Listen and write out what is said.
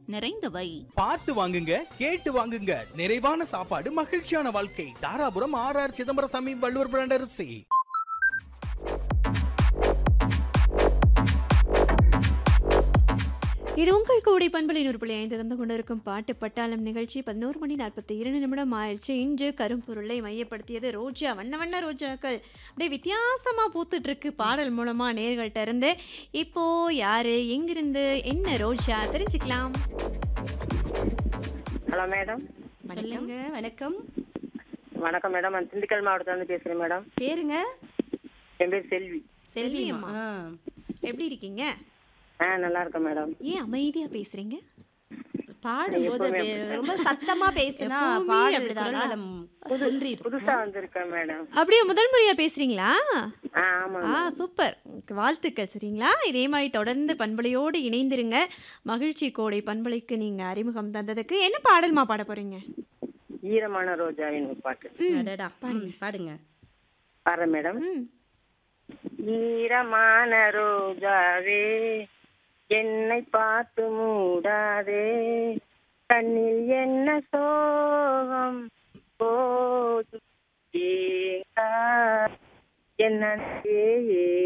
நிறைந்தவை பார்த்து வாங்குங்க கேட்டு வாங்குங்க நிறைவான சாப்பாடு மகிழ்ச்சியான வாழ்க்கை Dharapuram R R Chidambarasamy Valluvar brand அரிசி இது உங்கள் கூடை பண்பலின் ஒரு புள்ளி ஐந்து தந்து கொண்டிருக்கும் பாட்டு பட்டாளம் நிகழ்ச்சி பதினோரு மணி நாற்பத்தி இரண்டு நிமிடம் ஆயிடுச்சு இன்று கரும்பொருளை மையப்படுத்தியது ரோஜா வண்ண வண்ண ரோஜாக்கள் அப்படியே வித்தியாசமா பூத்துட்டு இருக்கு பாடல் மூலமா நேர்கள்ட்ட இருந்து இப்போ யாரு எங்கிருந்து என்ன ரோஜா தெரிஞ்சுக்கலாம் ஹலோ மேடம் சொல்லுங்க வணக்கம் வணக்கம் மேடம் நான் திண்டுக்கல் மாவட்டத்திலிருந்து பேசுறேன் மேடம் பேருங்க என் பேர் செல்வி செல்வியம்மா ஆ. எப்படி இருக்கீங்க ஆ நல்லா இருக்கேன் மேடம் ஏன் அமைதியா பேசுறீங்க பாடும்போது அப்படியே ரொம்ப சத்தமா பேசினா எப்பவுமே பாடல் அப்படிதானா? குரல் வளம் குன்றிரும். புதுசா வந்திருக்கேன் மேடம் அப்படியே முதல் முறையா பேசுறீங்களா ஆ ஆமா ஆ சூப்பர் உங்களுக்கு வாழ்த்துக்கள் சரிங்களா இதே மாதிரி தொடர்ந்து பண்பலையோடு இணைந்திருங்க மகிழ்ச்சி கோடை பண்பலைக்கு நீங்க அறிமுகம் தந்ததுக்கு என்ன பாடல்மா பாட போறீங்க ஈரமான ரோஜாவின் ஒரு பாட்டு அடடா ம், பாடுங்க பாடுறேன் மேடம் ம் ஈரமான ரோஜாவே என்னை பார்த்து மூடாதே கண்ணில் என்ன சோகம் போது ஏங்கா என்ன